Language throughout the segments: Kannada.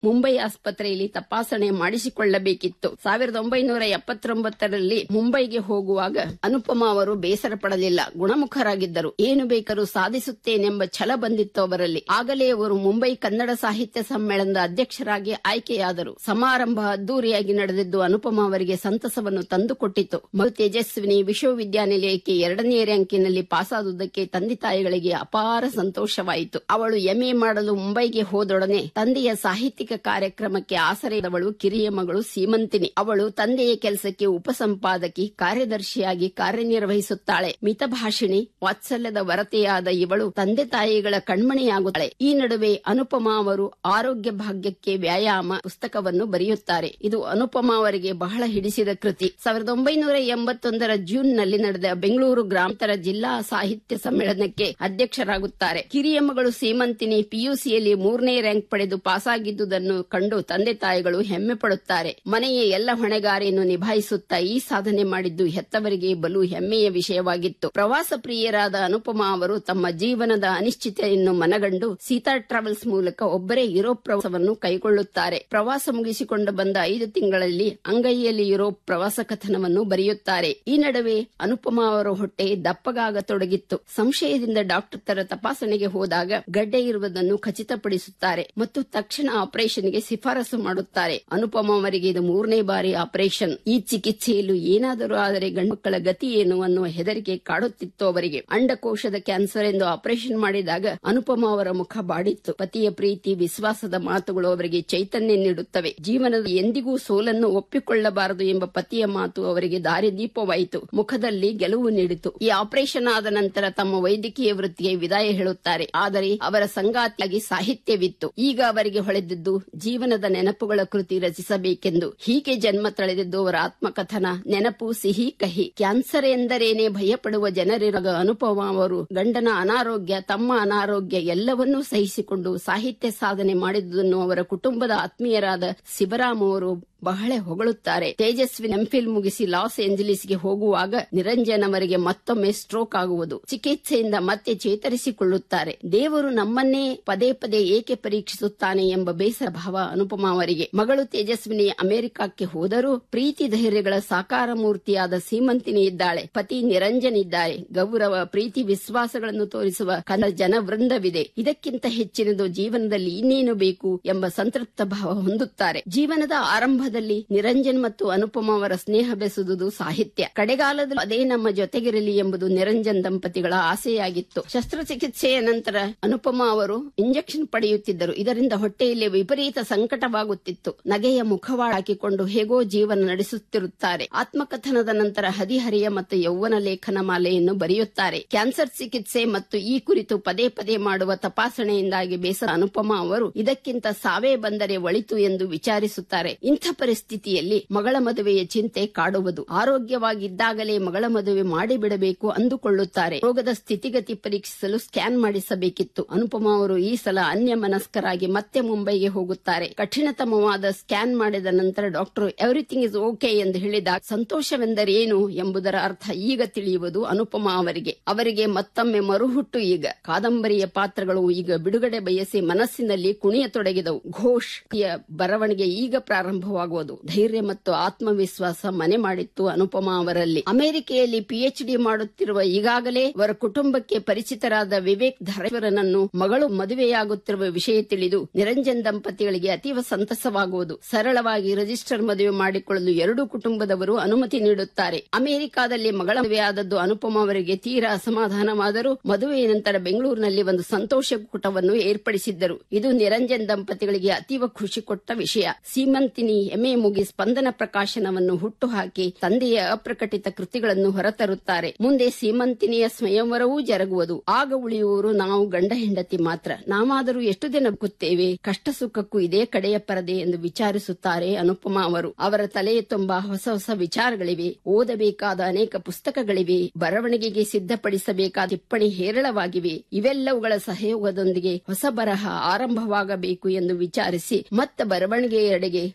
ಮುಂಬೈ ಆಸ್ಪತ್ರೆಯಲ್ಲಿ ತಪಾಸಣೆ ಮಾಡಿಸಿಕೊಳ್ಳಬೇಕಿತ್ತು ಸಾವಿರದ ಒಂಬೈನೂರ ಎಪ್ಪತ್ತೊಂಬತ್ತರಲ್ಲಿ ಮುಂಬೈಗೆ ಹೋಗುವಾಗ ಅನುಪಮ ಅವರು ಬೇಸರ ಪಡಲಿಲ್ಲ ಗುಣಮುಖರಾಗಿದ್ದರು ಏನು ಬೇಕಾದರೂ ಸಾಧಿಸುತ್ತೇನೆಂಬ ಛಲ ಬಂದಿತ್ತು ಅವರಲ್ಲಿ ಆಗಲೇ ಅವರು ಮುಂಬೈ ಕನ್ನಡ ಸಾಹಿತ್ಯ ಸಮ್ಮೇಳನದ ಅಧ್ಯಕ್ಷರಾಗಿ ಆಯ್ಕೆಯಾದರು ಸಮಾರಂಭ ಅದ್ದೂರಿಯಾಗಿ ನಡೆದಿದ್ದು ಅನುಪಮ ಅವರಿಗೆ ಸಂತಸವನ್ನು ತಂದುಕೊಟ್ಟಿತು ಮಗು ತೇಜಸ್ವಿನಿ ವಿಶ್ವವಿದ್ಯಾನಿಲಯಕ್ಕೆ ಎರಡನೇ ರ್ಯಾಂಕಿನಲ್ಲಿ ಪಾಸಾದುದಕ್ಕೆ ತಂದೆ ತಾಯಿಗಳಿಗೆ ಅಪಾರ ಸಂತೋಷವಾಯಿತು ಅವಳು ಎಂಎ ಮಾಡಲು ಮುಂಬೈಗೆ ಹೋದೊಡನೆ ತಂದೆಯ ಸಾಹಿತ್ಯಿಕ ಕಾರ್ಯಕ್ರಮಕ್ಕೆ ಆಸರೆದವಳು ಕಿರಿಯ ಮಗಳು ಸೀಮಂತಿನಿ ಅವಳು ತಂದೆಯ ಕೆಲಸಕ್ಕೆ ಉಪಸಂಪಾದಕಿ ಕಾರ್ಯದರ್ಶಿಯಾಗಿ ಕಾರ್ಯನಿರ್ವಹಿಸುತ್ತಾಳೆ ಮಿತಭಾಷಿಣಿ ವಾತ್ಸಲ್ಯದ ವರತೆಯಾದ ಇವಳು ತಂದೆ ತಾಯಿಗಳ ಕಣ್ಮಣಿಯಾಗುತ್ತಾಳೆ ಈ ನಡುವೆ ಅನುಪಮ ಅವರು ಆರೋಗ್ಯ ಭಾಗ್ಯಕ್ಕೆ ವ್ಯಾಯಾಮ ಪುಸ್ತಕವನ್ನು ಬರೆಯುತ್ತಾರೆ ಇದು ಅನುಪಮ ಅವರಿಗೆ ಬಹಳ ಹಿಡಿಸಿದ ಕೃತಿ ಸಾವಿರದ ಒಂಬೈನೂರ ಎಂಬತ್ತೊಂದರ ಜೂನ್ ನಲ್ಲಿ ನಡೆದ ಬೆಂಗಳೂರು ಗ್ರಾಮಾಂತರ ಜಿಲ್ಲಾ ಸಾಹಿತ್ಯ ಸಮ್ಮೇಳನಕ್ಕೆ ಅಧ್ಯಕ್ಷರಾಗುತ್ತಾರೆ ಕಿರಿಯ ಮಗಳು ಸೀಮಂತಿನಿ ಪಿಯುಸಿಯಲ್ಲಿ ಮೂರನೇ ರ್ಯಾಂಕ್ ಪಡೆದು ಪಾಸಾಗಿದ್ದುದನ್ನು ಕಂಡು ತಂದೆ ತಾಯಿಗಳು ಹೆಮ್ಮೆ ಪಡುತ್ತಾರೆ ಮನೆಯ ಎಲ್ಲ ಹೊಣೆಗಾರಿಯನ್ನು ನಿಭಾಯಿಸುತ್ತಾ ಈ ಸಾಧನೆ ಮಾಡಿದ್ದು ಹೆತ್ತವರಿಗೆ ಬಲು ಹೆಮ್ಮೆಯ ವಿಷಯವಾಗಿತ್ತು ಪ್ರವಾಸ ಪ್ರಿಯರಾದ ಅನುಪಮಾ ಅವರು ತಮ್ಮ ಜೀವನದ ಅನಿಶ್ಚಿತೆಯನ್ನು ಮನಗಂಡು ಸೀತಾ ಟ್ರಾವೆಲ್ಸ್ ಮೂಲಕ ಒಬ್ಬರೇ ಯುರೋಪ್ ಪ್ರವಾಸವನ್ನು ಕೈಗೊಳ್ಳುತ್ತಾರೆ ಪ್ರವಾಸ ಮುಗಿಸಿಕೊಂಡು ಬಂದ ಐದು ತಿಂಗಳಲ್ಲಿ ಅಂಗೈಯಲ್ಲಿ ಯುರೋಪ್ ಪ್ರವಾಸ ಕಥನವನ್ನು ಬರೆಯುತ್ತಾರೆ ಈ ನಡುವೆ ಅನುಪಮಾ ಅವರ ಹೊಟ್ಟೆ ದಪ್ಪಗಾಗತೊಡಗಿತ್ತು ಸಂಶಯದಿಂದ ಡಾಕ್ಟರ್ ತರ ತಪಾಸಣೆಗೆ ಹೋದಾಗ ಗಡ್ಡೆ ಇರುವುದನ್ನು ಖಚಿತಪಡಿಸುತ್ತಾರೆ ಮತ್ತು ತಕ್ಷಣ ಆಪರೇಷನ್ಗೆ ಶಿಫಾರಸು ಮಾಡುತ್ತಾರೆ ಅನುಪಮ ಅವರಿಗೆ ಇದು ಮೂರನೇ ಬಾರಿ ಆಪರೇಷನ್ ಈ ಚಿಕಿತ್ಸೆಯಲ್ಲೂ ಏನಾದರೂ ಆದರೆ ಗಂಡುಮಕ್ಕಳ ಗತಿ ಏನು ಅನ್ನುವ ಹೆದರಿಕೆ ಕಾಡುತ್ತಿತ್ತು ಅವರಿಗೆ ಅಂಡಕೋಶದ ಕ್ಯಾನ್ಸರ್ ಎಂದು ಆಪರೇಷನ್ ಮಾಡಿದಾಗ ಅನುಪಮ ಅವರ ಮುಖ ಬಾಡಿತ್ತು ಪತಿಯ ಪ್ರೀತಿ ವಿಶ್ವಾಸದ ಮಾತುಗಳು ಅವರಿಗೆ ಚೈತನ್ಯ ನೀಡುತ್ತವೆ ಜೀವನದ ಎಂದಿಗೂ ಸೋಲನ್ನು ಒಪ್ಪಿಕೊಳ್ಳಬಾರದು ಎಂಬ ಪತಿಯ ಮಾತು ಅವರಿಗೆ ದಾರಿದೀಪವಾಯಿತು ಮುಖದಲ್ಲಿ ಗೆಲುವು ನೀಡಿತು ಈ ಆಪರೇಷನ್ ಆದ ನಂತರ ತಮ್ಮ ವೈದ್ಯಕೀಯ ವೃತ್ತಿಗೆ ವಿದಾಯ ಹೇಳುತ್ತಾರೆ ಆದರೆ ಅವರ ಸಂಗಾತಿಯಾಗಿ ಸಾಹಿತ್ಯವಿತ್ತು ಈಗ ಅವರಿಗೆ ಹೊಳೆದಿದ್ದು ಜೀವನದ ನೆನಪುಗಳ ಕೃತಿ ರಚಿಸಬೇಕೆಂದು ಹೀಗೆ ಜನ್ಮ ತಳೆದಿದ್ದು ಅವರ ಆತ್ಮಕಥನ ನೆನಪು ಸಿಹಿ ಕಹಿ ಕ್ಯಾನ್ಸರ್ ಎಂದರೇನೆ ಭಯಪಡುವ ಜನರಿರಾಗ ಅನುಪಮ ಅವರು ಗಂಡನ ಅನಾರೋಗ್ಯ ತಮ್ಮ ಅನಾರೋಗ್ಯ ಎಲ್ಲವನ್ನೂ ಸಹಿಸಿಕೊಂಡು ಸಾಹಿತ್ಯ ಸಾಧನೆ ಮಾಡಿದುದನ್ನು ಅವರ ಕುಟುಂಬದ ಆತ್ಮೀಯರಾದ ಶಿವರಾಮ್ ಅವರು ಬಹಳ ಹೊಗಳುತ್ತಾರೆ ತೇಜಸ್ವಿ ಎಂಫಿಲ್ ಮುಗಿಸಿ ಲಾಸ್ ಏಂಜಲೀಸ್ಗೆ ಹೋಗುವಾಗ ನಿರಂಜನ್ ಅವರಿಗೆ ಮತ್ತೊಮ್ಮೆ ಸ್ಟ್ರೋಕ್ ಆಗುವುದು ಚಿಕಿತ್ಸೆಯಿಂದ ಮತ್ತೆ ಚೇತರಿಸಿಕೊಳ್ಳುತ್ತಾರೆ ದೇವರು ನಮ್ಮನ್ನೇ ಪದೇ ಪದೇ ಏಕೆ ಪರೀಕ್ಷಿಸುತ್ತಾನೆ ಎಂಬ ಬೇಸರ ಭಾವ ಅನುಪಮಾ ಅವರಿಗೆ ಮಗಳು ತೇಜಸ್ವಿನಿ ಅಮೆರಿಕಕ್ಕೆ ಹೋದರೂ ಪ್ರೀತಿ ಧೈರ್ಯಗಳ ಸಾಕಾರ ಮೂರ್ತಿಯಾದ ಸೀಮಂತಿನಿ ಇದ್ದಾಳೆ ಪತಿ ನಿರಂಜನ್ ಇದ್ದಾರೆ ಗೌರವ ಪ್ರೀತಿ ವಿಶ್ವಾಸಗಳನ್ನು ತೋರಿಸುವ ಕನ್ನ ಜನ ವೃಂದವಿದೆ ಇದಕ್ಕಿಂತ ಹೆಚ್ಚಿನದು ಜೀವನದಲ್ಲಿ ಇನ್ನೇನು ಬೇಕು ಎಂಬ ಸಂತೃಪ್ತ ಭಾವ ಹೊಂದುತ್ತಾರೆ ಜೀವನದ ಆರಂಭದಲ್ಲಿ ನಿರಂಜನ್ ಮತ್ತು ಅನುಪಮ ಅವರ ಸ್ನೇಹ ಬೆಸುವುದು ಸಾಹಿತ್ಯ ಕಡೆಗಾಲದಲ್ಲಿ ಅದೇ ನಮ್ಮ ಜೊತೆಗಿರಲಿ ಎಂಬುದು ನಿರಂಜನ್ ದಂಪತಿಗಳ ಆಸೆಯಾಗಿತ್ತು ಶಸ್ತ್ರಚಿಕಿತ್ಸೆಯ ನಂತರ ಅನುಪಮ ಅವರು ಇಂಜೆಕ್ಷನ್ ಪಡೆಯುತ್ತಿದ್ದರು ಇದರಿಂದ ಹೊಟ್ಟೆಯಲ್ಲಿ ವಿಪರೀತ ಸಂಕಟವಾಗುತ್ತಿತ್ತು ನಗೆಯ ಮುಖವಾಡ ಹಾಕಿಕೊಂಡು ಹೇಗೋ ಜೀವನ ನಡೆಸುತ್ತಿರುತ್ತಾರೆ ಆತ್ಮಕಥನದ ನಂತರ ಹದಿಹರಿಯ ಮತ್ತು ಯೌವನ ಲೇಖನ ಮಾಲೆಯನ್ನು ಬರೆಯುತ್ತಾರೆ ಕ್ಯಾನ್ಸರ್ ಚಿಕಿತ್ಸೆ ಮತ್ತು ಈ ಕುರಿತು ಪದೇ ಪದೇ ಮಾಡುವ ತಪಾಸಣೆಯಿಂದಾಗಿ ಬೇಸರ ಅನುಪಮ ಅವರು ಇದಕ್ಕಿಂತ ಸಾವೇ ಬಂದರೆ ಒಳಿತು ಎಂದು ವಿಚಾರಿಸುತ್ತಾರೆ ಇಂಥ ಪರಿಸ್ಥಿತಿಯಲ್ಲಿ ಮಗಳ ಮದುವೆಯ ಚಿಂತೆ ಕಾಡುವುದು ಆರೋಗ್ಯವಾಗಿದ್ದಾಗಲೇ ಮಗಳ ಮದುವೆ ಮಾಡಿಬಿಡಬೇಕು ಅಂದುಕೊಳ್ಳುತ್ತಾರೆ ರೋಗದ ಸ್ಥಿತಿಗತಿ ಪರೀಕ್ಷಿಸಲು ಸ್ಕ್ಯಾನ್ ಮಾಡಿಸಬೇಕಿತ್ತು ಅನುಪಮ ಅವರು ಈ ಸಲ ಅನ್ಯ ಮನಸ್ಕರಾಗಿ ಮತ್ತೆ ಮುಂಬೈಗೆ ಹೋಗುತ್ತಾರೆ ಕಠಿಣತಮವಾದ ಸ್ಕ್ಯಾನ್ ಮಾಡಿದ ನಂತರ ಡಾಕ್ಟರ್ ಎವ್ರಿಥಿಂಗ್ ಇಸ್ ಓಕೆ ಎಂದು ಹೇಳಿದಾಗ ಸಂತೋಷವೆಂದರೇನು ಎಂಬುದರ ಅರ್ಥ ಈಗ ತಿಳಿಯುವುದು ಅನುಪಮ ಅವರಿಗೆ ಅವರಿಗೆ ಮತ್ತೊಮ್ಮೆ ಮರುಹುಟ್ಟು ಈಗ ಕಾದಂಬರಿಯ ಪಾತ್ರಗಳು ಈಗ ಬಿಡುಗಡೆ ಬಯಸಿ ಮನಸ್ಸಿನಲ್ಲಿ ಕುಣಿಯತೊಡಗಿದವು ಘೋಷ್ ಬರವಣಿಗೆ ಈಗ ಪ್ರಾರಂಭವಾಗುವುದು ಧೈರ್ಯ ಮತ್ತು ಆತ್ಮವಿಶ್ವಾಸ ಮನೆ ಮಾಡಿತ್ತು ಅನುಪಮ ಅವರಲ್ಲಿ ಅಮೆರಿಕೆಯಲ್ಲಿ ಪಿಎಚ್ಡಿ ಮಾಡುತ್ತಿರುವ ಈಗಾಗಲೇ ಅವರ ಕುಟುಂಬಕ್ಕೆ ಪರಿಚಿತರಾದ ವಿವೇಕ್ ಧರೇಶ್ವರನನ್ನು ಮಗಳು ಮದುವೆಯಾಗುತ್ತಿರುವ ವಿಷಯ ತಿಳಿದು ನಿರಂಜನ್ ದಂಪತಿಗಳಿಗೆ ಅತೀವ ಸಂತಸವಾಗುವುದು ಸರಳವಾಗಿ ರಿಜಿಸ್ಟರ್ ಮದುವೆ ಮಾಡಿಕೊಳ್ಳಲು ಎರಡೂ ಕುಟುಂಬದವರು ಅನುಮತಿ ನೀಡುತ್ತಾರೆ ಅಮೆರಿಕಾದಲ್ಲಿ ಮಗಳ ಮದುವೆಯಾದದ್ದು ಅನುಪಮ ಅವರಿಗೆ ತೀರಾ ಅಸಮಾಧಾನವಾದರೂ ಮದುವೆಯ ನಂತರ ಬೆಂಗಳೂರಿನಲ್ಲಿ ಒಂದು ಸಂತೋಷ ಕೂಟವನ್ನು ಏರ್ಪಡಿಸಿದ್ದರು ಇದು ನಿರಂಜನ್ ದಂಪತಿಗಳಿಗೆ ಅತೀವ ಖುಷಿ ಕೊಟ್ಟ ವಿಷಯ ಸೀಮಂತಿನಿ ಎಮೆ ಮುಗಿ ಸ್ಪಂದನ ಪ್ರಕಾಶನವನ್ನು ಹುಟ್ಟುಹಾಕಿ ತಂದೆಯ ಅಪ್ರಕಟಿತ ಕೃತಿಗಳನ್ನು ಹೊರತರುತ್ತಾರೆ ಮುಂದೆ ಸೀಮಂತಿನಿಯ ಸ್ವಯಂವರವೂ ಜರುಗುವುದು ಆಗ ಉಳಿಯುವವರು ನಾವು ಗಂಡ ಹೆಂಡತಿ ಮಾತ್ರ ನಾವಾದರೂ ಎಷ್ಟು ದಿನ ಬದುಕುತ್ತೇವೆ ಕಷ್ಟ ಸುಖಕ್ಕೂ ಇದೇ ಕಡೆಯ ಪರದೆ ಎಂದು ವಿಚಾರಿಸುತ್ತಾರೆ ಅನುಪಮಾ ಅವರು ಅವರ ತಲೆಯ ತುಂಬಾ ಹೊಸ ಹೊಸ ವಿಚಾರಗಳಿವೆ ಓದಬೇಕಾದ ಅನೇಕ ಪುಸ್ತಕಗಳಿವೆ ಬರವಣಿಗೆಗೆ ಸಿದ್ಧಪಡಿಸಬೇಕಾದ ಟಿಪ್ಪಣಿ ಹೇರಳವಾಗಿವೆ ಇವೆಲ್ಲವುಗಳ ಸಹಯೋಗದೊಂದಿಗೆ ಹೊಸ ಬರಹ ಆರಂಭವಾಗಬೇಕು ಎಂದು ವಿಚಾರಿಸಿ ಮತ್ತೆ ಬರವಣಿಗೆಯೆಡೆಗೆ ಹೊರಳುತ್ತಾರೆ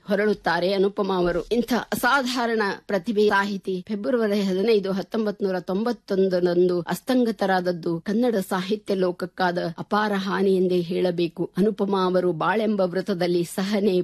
ಎನ್ನುತ್ತಾರೆ ಅನುಪಮ ಅವರು ಇಂಥ ಅಸಾಧಾರಣ ಪ್ರತಿಭೆ ಸಾಹಿತಿ ಫೆಬ್ರವರಿ ಹದಿನೈದು ಹತ್ತೊಂಬತ್ ನೂರ ತೊಂಬತ್ತೊಂದರಂದು ಅಸ್ತಂಗತರಾದದ್ದು ಕನ್ನಡ ಸಾಹಿತ್ಯ ಲೋಕಕ್ಕಾದ ಅಪಾರ ಹಾನಿ ಎಂದೇ ಹೇಳಬೇಕು ಅನುಪಮ ಅವರು ಬಾಳೆಂಬ ವೃತ್ತದಲ್ಲಿ ಸಹನೆ